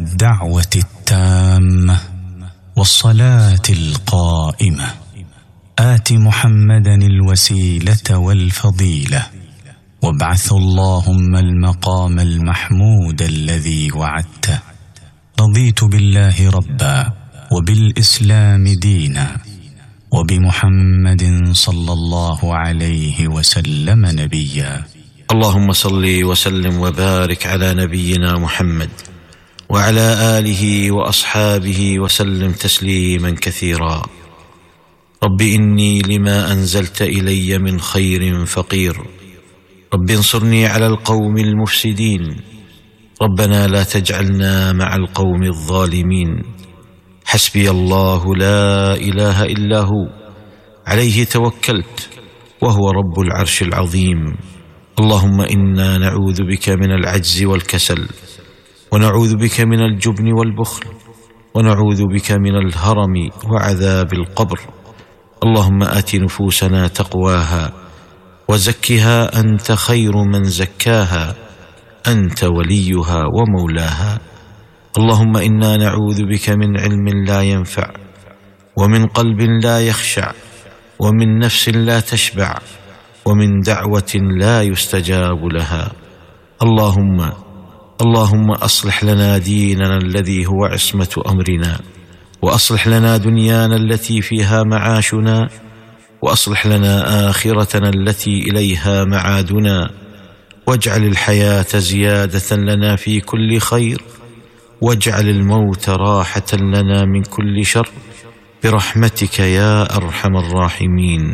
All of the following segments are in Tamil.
الدعوه التامه والصلاه القائمه ات محمدا الوسيله والفضيله وابعث اللهم المقام المحمود الذي وعدته رضيت بالله ربا وبالاسلام دينا وبمحمد صلى الله عليه وسلم نبيا اللهم صل وسلم وبارك على نبينا محمد وعلى اله واصحابه وسلم تسليما كثيرا رب اني لما انزلت الي من خير فقير رب انصرني على القوم المفسدين ربنا لا تجعلنا مع القوم الظالمين حسبي الله لا اله الا هو عليه توكلت وهو رب العرش العظيم اللهم انا نعوذ بك من العجز والكسل ونعوذ بك من الجبن والبخل ونعوذ بك من الهرم وعذاب القبر اللهم ات نفوسنا تقواها وزكها انت خير من زكاها انت وليها ومولاها اللهم انا نعوذ بك من علم لا ينفع ومن قلب لا يخشع ومن نفس لا تشبع ومن دعوه لا يستجاب لها اللهم اللهم اصلح لنا ديننا الذي هو عصمه امرنا واصلح لنا دنيانا التي فيها معاشنا واصلح لنا اخرتنا التي اليها معادنا واجعل الحياه زياده لنا في كل خير واجعل الموت راحه لنا من كل شر برحمتك يا ارحم الراحمين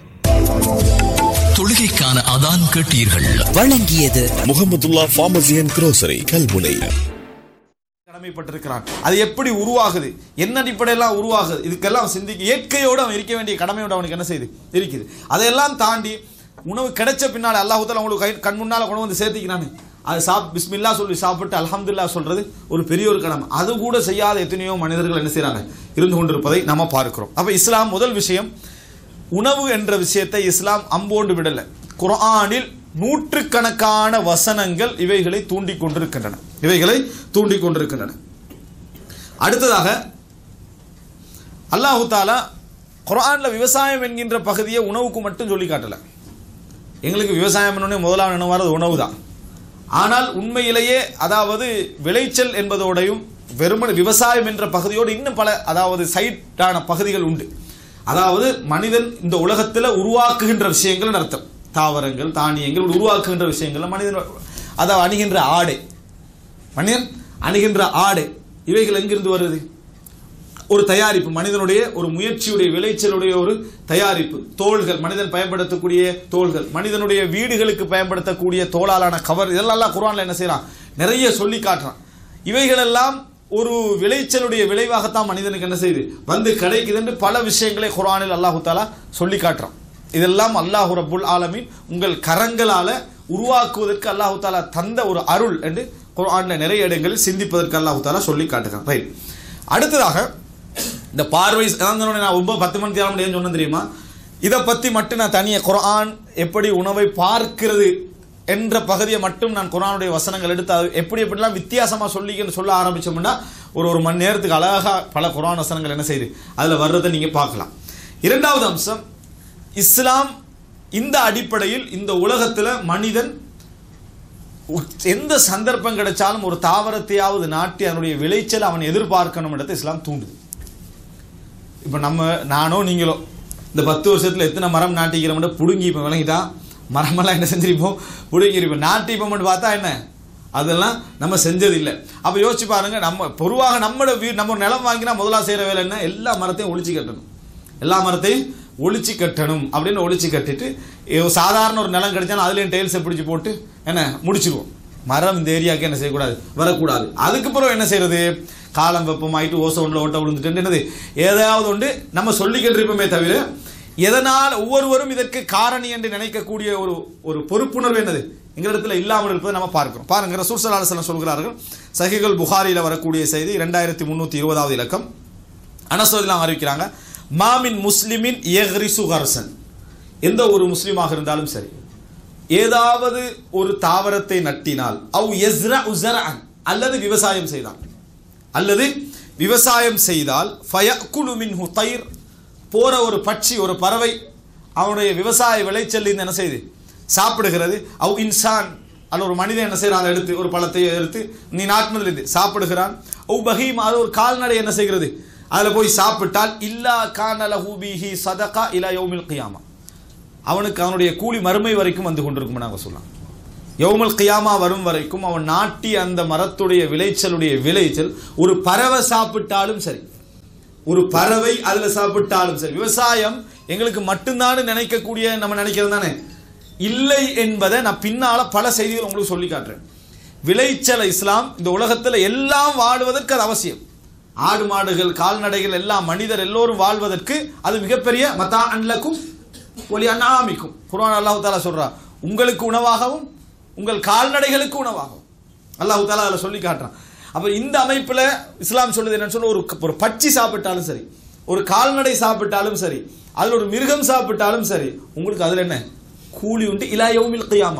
தொழுகைக்கான அதான் கேட்டீர்கள் வழங்கியது Mohammadullah pharmacy and grocery Kalmunai கடமைப்பட்டிருக்கிறான் அது எப்படி உருவாகுது என்ன அடிப்படையெல்லாம் உருவாகுது இதுக்கெல்லாம் சிந்திக்க இயற்கையோடு அவன் இருக்க வேண்டிய கடமையோடு அவனுக்கு என்ன செய்யுது இருக்குது அதையெல்லாம் தாண்டி உணவு கிடைச்ச பின்னால் அல்லாஹுத்தால உங்களுக்கு கை கண் முன்னால் கொண்டு வந்து சேர்த்திக்கிறானு அது சாப் பிஸ்மில்லா சொல்லி சாப்பிட்டு அல்ஹம்துலில்லாஹ் சொல்றது ஒரு பெரிய ஒரு கடமை அது கூட செய்யாத எத்தனையோ மனிதர்கள் என்ன செய்றாங்க இருந்து கொண்டிருப்பதை நம்ம பார்க்கிறோம் அப்ப இஸ்லாம் முதல் விஷயம் உணவு என்ற விஷயத்தை இஸ்லாம் அம்போண்டு விடல குர்ஆனில் நூற்றுக்கணக்கான வசனங்கள் இவைகளை தூண்டிக் கொண்டிருக்கின்றன இவைகளை தூண்டிக் கொண்டிருக்கின்றன அடுத்ததாக அல்லாஹு தாலா குர்ஆன்ல விவசாயம் என்கின்ற பகுதியை உணவுக்கு மட்டும் சொல்லி காட்டல எங்களுக்கு விவசாயம் பண்ணோடனே முதலாவது நினைவாரது உணவு தான் ஆனால் உண்மையிலேயே அதாவது விளைச்சல் என்பதோடையும் வெறுமனே விவசாயம் என்ற பகுதியோடு இன்னும் பல அதாவது சைட்டான பகுதிகள் உண்டு அதாவது மனிதன் இந்த உலகத்தில் உருவாக்குகின்ற விஷயங்கள் அர்த்தம் தாவரங்கள் தானியங்கள் உருவாக்குகின்ற விஷயங்கள் மனிதன் அதாவது அணுகின்ற ஆடை மனிதன் அணுகின்ற ஆடை இவைகள் எங்கிருந்து வருது ஒரு தயாரிப்பு மனிதனுடைய ஒரு முயற்சியுடைய விளைச்சலுடைய ஒரு தயாரிப்பு தோள்கள் மனிதன் பயன்படுத்தக்கூடிய தோள்கள் மனிதனுடைய வீடுகளுக்கு பயன்படுத்தக்கூடிய தோளாலான கவர் இதெல்லாம் குர்ஆன்ல என்ன செய்யறான் நிறைய சொல்லி காட்டுறான் இவைகளெல்லாம் ஒரு விளைச்சலுடைய விளைவாகத்தான் மனிதனுக்கு என்ன செய்யுது வந்து கிடைக்குது என்று பல விஷயங்களை குர்ஆனில் அல்லாஹு தாலா சொல்லி காட்டுறான் இதெல்லாம் அல்லாஹு ரப்புல் ஆலமீன் உங்கள் கரங்களால உருவாக்குவதற்கு அல்லாஹு தாலா தந்த ஒரு அருள் என்று குர்ஆன்ல நிறைய இடங்களில் சிந்திப்பதற்கு அல்லாஹு தாலா சொல்லி காட்டுகிறான் ரைட் அடுத்ததாக இந்த பார்வை அதான் சொன்னேன், நான் ரொம்ப பத்து மணி தேவை முடியும்னு சொன்னேன் தெரியுமா இதை பத்தி மட்டும் நான் தனியாக குர்ஆன் எப்படி உணவை பார்க்கிறது என்ற பகுதியை மட்டும் நான் குர்ஆனுடைய வசனங்கள் எடுத்து அது எப்படி எப்படிலாம் வித்தியாசமா சொல்லிக்கன்னு சொல்ல ஆரம்பிச்சோம்னா ஒரு ஒரு மணி நேரத்துக்கு அழகா பல குர்ஆன் வசனங்கள் என்ன செய்யுது அதுல வர்றதை நீங்க பார்க்கலாம் இரண்டாவது அம்சம் இஸ்லாம் இந்த அடிப்படையில் இந்த உலகத்துல மனிதன் எந்த சந்தர்ப்பம் கிடைச்சாலும் ஒரு தாவரத்தையாவது நாட்டி அதனுடைய விளைச்சல் அவன் எதிர்பார்க்கணும் இடத்தை இஸ்லாம் தூண்டுது இப்போ நம்ம நானோ நீங்களோ இந்த பத்து வருஷத்தில் எத்தனை மரம் நாட்டிக்கிறோம்னு புடுங்கி இப்போ விளங்கிட்டா மரமெல்லாம் என்ன செஞ்சிருப்போம் புடுங்கிருப்போம் நாட்டிப்போம்னு பார்த்தா என்ன அதெல்லாம் நம்ம செஞ்சது இல்லை அப்போ யோசிச்சு பாருங்க நம்ம பொதுவாக நம்மளோட வீ நம்ம ஒரு நிலம் வாங்கினா முதலா செய்கிற வேலை என்ன எல்லா மரத்தையும் ஒழிச்சு கட்டணும் எல்லா மரத்தையும் ஒழிச்சு கட்டணும் அப்படின்னு ஒழிச்சு கட்டிட்டு ஏ- சாதாரண ஒரு நிலம் கிடைச்சாலும் அதுலேயும் டெயில்ஸை பிடிச்சி போட்டு என்ன முடிச்சிருவோம் மரம் இந்த ஏரியாவுக்கு என்ன செய்யக்கூடாது வரக்கூடாது அதுக்கு பிறகு என்ன செய்யறது காலம் வெப்பமாயிட்டு ஓசை ஒன்றில் ஓட்ட விழுந்துட்டு என்னது ஏதாவது ஒன்று நம்ம சொல்லிக்கிட்டு இருப்போமே தவிர எதனால் ஒவ்வொருவரும் இதற்கு காரணி என்று நினைக்கக்கூடிய ஒரு ஒரு பொறுப்புணர்வு என்னது எங்களிடத்தில் இல்லாமல் இருப்பதை நம்ம பார்க்கிறோம் பாருங்க ரசூல் ஸல்லல்லாஹு அலைஹி வஸல்லம் சொல்கிறார்கள் சஹிகள் புகாரியில் வரக்கூடிய செய்தி ரெண்டாயிரத்தி முந்நூற்றி இருபதாவது இலக்கம் அனசோதிலாம் அறிவிக்கிறாங்க மாமின் முஸ்லிமின் எஹ்ரிசு கர்சன் எந்த ஒரு முஸ்லீமாக இருந்தாலும் சரி ஏதாவது ஒரு தாவரத்தை நட்டினால் அவ் எஸ்ரா உசரன் அல்லது விவசாயம் செய்தான் அல்லது விவசாயம் செய்தால் ஃபயக்குலு மின்ஹு தயிர் போற ஒரு பட்சி ஒரு பறவை அவனுடைய விவசாய விளைச்சல் என்ன செய்யுது சாப்பிடுகிறது அவ் இன்சான் அல்ல ஒரு மனிதன் என்ன செய்யறான் அதை எடுத்து ஒரு பழத்தை எடுத்து நீ நாட்டினதுல இருந்து சாப்பிடுகிறான் அவ் பஹீம் அது ஒரு கால்நடை என்ன செய்கிறது அதுல போய் சாப்பிட்டால் இல்லா கானல ஹூபிஹி சதகா இலா யௌமில் கியாமா அவனுக்கு அவனுடைய கூலி மறுமை வரைக்கும் வந்து கொண்டிருக்கும் நாங்கள் சொல்லலாம் யௌமல் கியாமா வரும் வரைக்கும் அவன் நாட்டி அந்த மரத்துடைய விளைச்சலுடைய விளைச்சல் ஒரு பறவை சாப்பிட்டாலும் சரி ஒரு பறவை அதுல சாப்பிட்டாலும் சரி விவசாயம் எங்களுக்கு மட்டும்தான் நினைக்கக்கூடிய நம்ம நினைக்கிறது தானே இல்லை என்பதை நான் பின்னால பல செய்திகள் உங்களுக்கு சொல்லி காட்டுறேன் விளைச்சல் இஸ்லாம் இந்த உலகத்துல எல்லாம் வாழ்வதற்கு அது அவசியம் ஆடு மாடுகள் கால்நடைகள் எல்லாம் மனிதர் எல்லோரும் வாழ்வதற்கு அது மிகப்பெரிய மத்தா அன்லக்கும் ஒலி அண்ணாமிக்கும் குர்ஆன் அல்லாஹ் தாலா சொல்றா உங்களுக்கு உணவாகவும் உங்கள் கால்நடைகளுக்கு உணவாகவும் அல்லாஹ் தாலா அதில் சொல்லி காட்டுறான் அப்ப இந்த அமைப்புல இஸ்லாம் சொல்லுது என்னன்னு சொன்னா ஒரு ஒரு பட்சி சாப்பிட்டாலும் சரி ஒரு கால்நடை சாப்பிட்டாலும் சரி அதுல ஒரு மிருகம் சாப்பிட்டாலும் சரி உங்களுக்கு அதுல என்ன கூலி உண்டு இலா யௌமில் கியாமா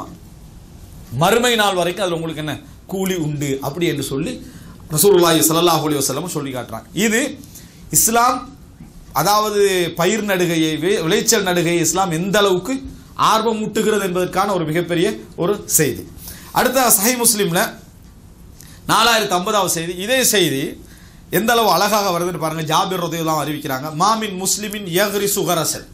மறுமை நாள் வரைக்கும் அதுல உங்களுக்கு என்ன கூலி உண்டு அப்படி என்று சொல்லி ரசூலுல்லாஹி ஸல்லல்லாஹு அலைஹி வஸல்லம் சொல்லி காட்டுறாங்க இது இஸ்லாம் அதாவது பயிர் நடுகையை வி- விளைச்சல் நடுகையை இஸ்லாம் எந்த அளவுக்கு ஆர்வம் ஊட்டுகிறது என்பதற்கான ஒரு மிகப்பெரிய ஒரு செய்தி அடுத்த சஹி முஸ்லிம்ல நாலாயிரத்தி ஐம்பதாவது செய்தி இதே செய்தி எந்த அளவு அழகாக வருதுன்னு பாருங்க ஜாபிர் ரதையெல்லாம் அறிவிக்கிறாங்க மாமின் முஸ்லிமின் யஹ்ரி சுகரசன்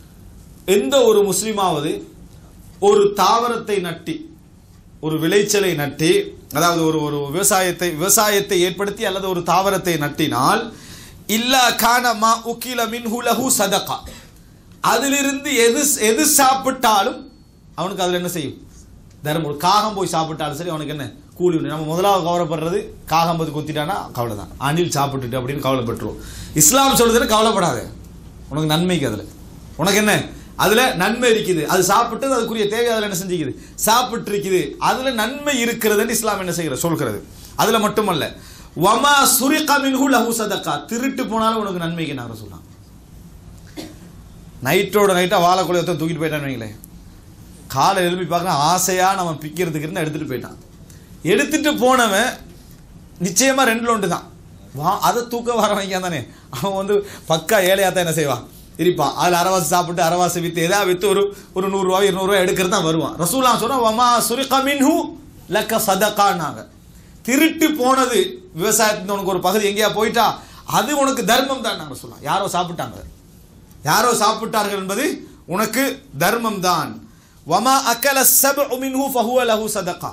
எந்த ஒரு முஸ்லிமாவது ஒரு தாவரத்தை நட்டி ஒரு விளைச்சலை நட்டி அதாவது ஒரு ஒரு விவசாயத்தை விவசாயத்தை ஏற்படுத்தி அல்லது ஒரு தாவரத்தை நட்டினால் இல்லா கான மா உக்கில மின்ஹு லஹு சதகா அதிலிருந்து எது எது சாப்பிட்டாலும் அவனுக்கு அதுல என்ன செய்யும் தர்மம் ஒரு காகம் போய் சாப்பிட்டாலும் சரி அவனுக்கு என்ன கூலி உண்டு நம்ம முதலாவது கவலைப்படுறது காகம் பத்து கொத்திட்டானா கவலை தான் அணில் சாப்பிட்டுட்டு அப்படின்னு கவலைப்பட்டுருவோம் இஸ்லாம் சொல்றதுன்னு கவலைப்படாத உனக்கு நன்மைக்கு அதுல உனக்கு என்ன அதுல நன்மை இருக்குது அது சாப்பிட்டு அதுக்குரிய தேவை அதுல என்ன செஞ்சுக்குது சாப்பிட்டு இருக்குது அதுல நன்மை இருக்கிறதுன்னு இஸ்லாம் என்ன செய்கிற சொல்கிறது அதுல மட்டுமல்ல வமா சுரிக மின்ஹு லஹு சதகா திருட்டு போனாலும் உனக்கு நன்மைக்கு நான் சொல்லலாம் நைட்டோட நைட்டா வாழைக்குள்ள ஒருத்தன் தூக்கிட்டு போயிட்டான்னு வைங்களேன் காலை எழுப்பி பார்க்குறேன் ஆசையா நம்ம பிக்கிறதுக்கு இருந்து எடுத்துட்டு போயிட்டான் எடுத்துட்டு போனவன் நிச்சயமா ரெண்டு ஒன்று தான் வா அதை தூக்க வர வைக்கான் தானே அவன் வந்து பக்கா ஏழையா தான் என்ன செய்வான் இருப்பான் அதில் அரவாசி சாப்பிட்டு அரவாசி வித்து எதாவது வித்து ஒரு ஒரு நூறுரூவா இருநூறுவா எடுக்கிறது தான் வருவான் ரசூலா சொன்னா வமா சுரிக மின்ஹு லக்க சதகான்னாங்க திருட்டு போனது விவசாயத்துல உனக்கு ஒரு பகுதி எங்கேயா போயிட்டா அது உனக்கு தர்மம் தான் நாங்கள் சொல்லலாம் யாரோ சாப்பிட்டாங்க யாரோ சாப்பிட்டார்கள் என்பது உனக்கு தர்மம் தான் வமா அக்கல சபு மின்ஹு ஃபஹுவ லஹு சதகா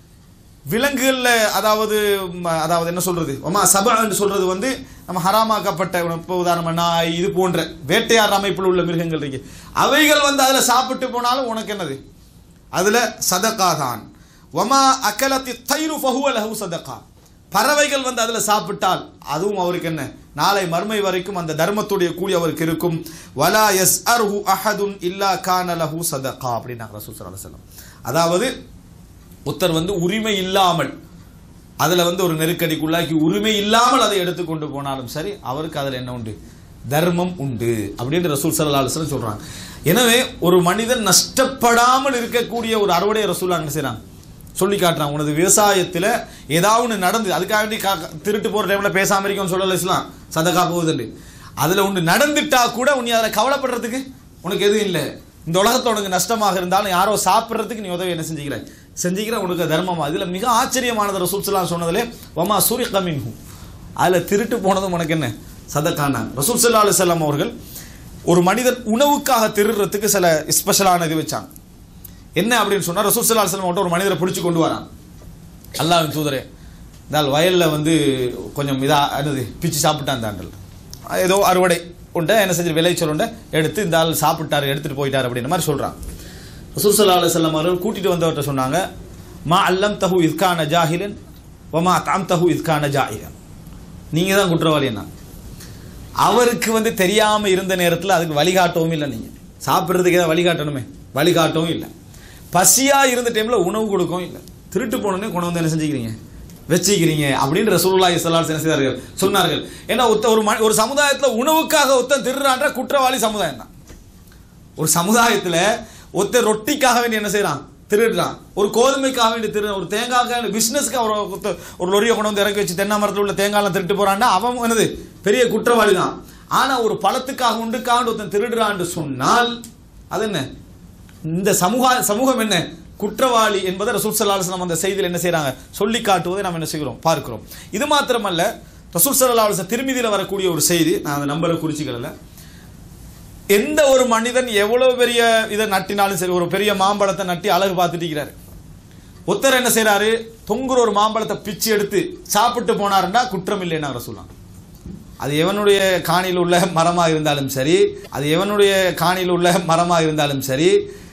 விலங்குகள்ல அதாவது ம, அதாவது என்ன சொல்றது வமா சபா என்று சொல்றது வந்து நம்ம ஹராமாக்கப்பட்ட இப்போ உதாரணமா நாய் இது போன்ற வேட்டையாடுற அமைப்பில் உள்ள மிருகங்கள் இருக்கு அவைகள் வந்து அதுல சாப்பிட்டு போனாலும் உனக்கு என்னது அதுல சதகா தான் வமா அக்கலத்தி தைரு ஃபஹுவ லஹு சதகா பறவைகள் வந்து அதுல சாப்பிட்டால் அதுவும் அவருக்கு என்ன நாளை மறுமை வரைக்கும் அந்த தர்மத்துடைய கூலி அவருக்கு இருக்கும் வலா எஸ் அர்ஹு அஹதுன் இல்லா கான லஹு சதகா அப்படின்னாங்க ரசூல் ஸல்லல்லாஹு அலைஹி வஸல்லம் அதாவது ஒருத்தர் வந்து உரிமை இல்லாமல் அதுல வந்து ஒரு நெருக்கடிக்குள்ளாக்கி உரிமை இல்லாமல் அதை எடுத்துக்கொண்டு போனாலும் சரி அவருக்கு அதுல என்ன உண்டு தர்மம் உண்டு அப்படின்னு ரசூல் சல்லா அலுவலம் சொல்றாங்க எனவே ஒரு மனிதன் நஷ்டப்படாமல் இருக்கக்கூடிய ஒரு அறுவடை ரசூல் என்ன செய்றாங்க சொல்லி காட்டுறாங்க உனது விவசாயத்துல ஏதாவது ஒன்று நடந்து அதுக்காக வேண்டி கா- திருட்டு போற டைம்ல பேசாம இருக்கோம்னு சொல்லல இஸ்லாம் சதகா போகுதுண்டு அதுல ஒன்று நடந்துட்டா கூட உன்னை அதுல கவலைப்படுறதுக்கு உனக்கு எதுவும் இல்லை இந்த உலகத்துல உனக்கு நஷ்டமாக இருந்தாலும் யாரோ சாப்பிட்றதுக்கு நீ உதவி என்ன செஞ்சுக்கிற செஞ்சுக்கிற உனக்கு தர்மமா இதுல மிக ஆச்சரியமானது ரசூல் ஸல்லல்லாஹு சொன்னதுல வமா சூரி கமின்ஹு அதுல திருட்டு போனதும் உனக்கு என்ன சதக்கானா ரசூல் ஸல்லல்லாஹு அலைஹி வஸல்லம் அவர்கள் ஒரு மனிதன் உணவுக்காக திருடுறதுக்கு சில ஸ்பெஷலான இது வச்சாங்க என்ன அப்படின்னு சொன்னா ரசூல் ஸல்லல்லாஹு அலைஹி வஸல்லம் அவர்ட்ட ஒரு மனிதரை பிடிச்சு கொண்டு வரான் அல்லாஹ்வின் தூதரே இந்த வயல்ல வந்து கொஞ்சம் இதா என்னது பிச்சு சாப்பிட்டான் இந்த ஆண்டல் ஏதோ அறுவடை உண்டை என்ன செஞ்சு விளைச்சல் உண்டை எடுத்து இந்த ஆள் சாப்பிட்டாரு எடுத்துட்டு போயிட்டாரு அப்படின்ற மாதிரி சொல்றான் ரசூல் ஸல்லல்லாஹு அலைஹி வஸல்லம் அவர்கள் கூட்டிட்டு வந்தவர்கிட்ட சொன்னாங்க மா அல்லம் தஹு இத்கான ஜாஹிலன் வமா தாம் தஹு இத்கான ஜாஹிலன் நீங்க தான் குற்றவாளி என்ன அவருக்கு வந்து தெரியாம இருந்த நேரத்தில் அதுக்கு வழிகாட்டவும் இல்லை நீங்க சாப்பிட்றதுக்கு ஏதாவது வழிகாட்டணுமே வழிகாட்டவும் இல்லை பசியா இருந்த டைம்ல உணவு கொடுக்கவும் இல்லை திருட்டு போனோடனே கொண்டு வந்து என்ன செஞ்சுக்கிறீங்க வச்சுக்கிறீங்க அப்படின்னு ரசூலுல்லாஹி ஸல்லல்லாஹு அலைஹி வஸல்லம் செய்தார்கள் சொன்னார்கள் ஏன்னா ஒத்த ஒரு மனி- ஒரு சமுதாயத்துல உணவுக்காக ஒருத்தன் திருடுறான்ற குற்றவாளி சமுதாயம் தான் ஒரு சமுதாயத்துல ஒருத்தர் ரொட்டிக்காக வேண்டி என்ன செய்றான் திருடுறான் ஒரு கோதுமைக்காக வேண்டி திரு ஒரு தேங்காய்க்காக பிசினஸ்க்கு ஒரு ஒருத்த- ஒரு லொரியை கொண்டு வந்து இறக்கி வச்சு தென்னை மரத்தில் உள்ள தேங்காய்லாம் திருட்டு போறான்னா அவன் என்னது பெரிய குற்றவாளி தான் ஆனா ஒரு பழத்துக்காக உண்டுக்காக ஒருத்தன் திருடுறான்னு சொன்னால் அது என்ன இந்த சமூக சமூகம் என்ன குற்றவாளி என்பதை ரசூல் சல்லா அலுவலம் அந்த செய்தியில் என்ன செய்றாங்க சொல்லி காட்டுவதை நாம் என்ன செய்கிறோம் பார்க்கிறோம் இது மாத்திரமல்ல ரசூல் சல்லா அலுவலம் திருமதியில் வரக்கூடிய ஒரு செய்தி நான் அந்த நம்பரை குறிச்சிக்கல எந்த ஒரு மனிதன் எவ்வளவு பெரிய இதை நட்டினாலும் சரி ஒரு பெரிய மாம்பழத்தை நட்டி அழகு பார்த்துட்டு இருக்கிறாரு ஒருத்தர் என்ன செய்றாரு தொங்குற ஒரு மாம்பழத்தை பிச்சு எடுத்து சாப்பிட்டு போனாருன்னா குற்றம் இல்லைன்னு சொல்லலாம் அது எவனுடைய காணியில் உள்ள மரமாக இருந்தாலும் சரி அது எவனுடைய காணியில் உள்ள மரமாக இருந்தாலும் சரி